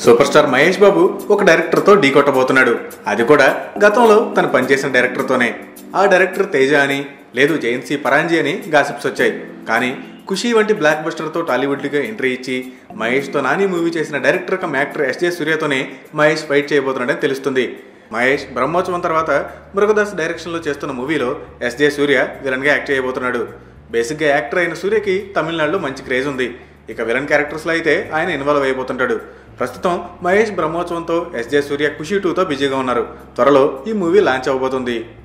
super star Mahesh బాబు ఒక డైరెక్టర్తో ఢీ కొట్టబోతున్నాడు అది కూడా గతంలో తను పనిచేసిన డైరెక్టర్తోనే ఆ డైరెక్టర్ తేజ అని లేదు జయంతి పరాంజీ అని గాసిప్స్ వచ్చాయి కానీ ఖుషి వంటి బ్లాక్ బస్టర్తో టాలీవుడ్గా ఎంట్రీ ఇచ్చి మహేష్తో నాని మూవీ చేసిన డైరెక్టర్ కమ్ యాక్టర్ ఎస్జే సూర్యతోనే మహేష్ ఫైట్ చేయబోతున్నాడని తెలుస్తుంది మహేష్ బ్రహ్మోత్సవం తర్వాత మురుగదాస్ డైరెక్షన్లో చేస్తున్న మూవీలో ఎస్జే సూర్య విలన్గా యాక్ట్ చేయబోతున్నాడు బేసిక్గా యాక్టర్ అయిన సూర్యకి తమిళనాడులో మంచి క్రేజ్ ఉంది ఇక విలన్ క్యారెక్టర్స్లో అయితే ఆయన ఇన్వాల్వ్ అయిపోతుంటాడు ప్రస్తుతం మహేష్ బ్రహ్మోత్సవంతో ఎస్జే సూర్య ఖుషి టూతో బిజీగా ఉన్నారు త్వరలో ఈ మూవీ లాంచ్ అవబోతుంది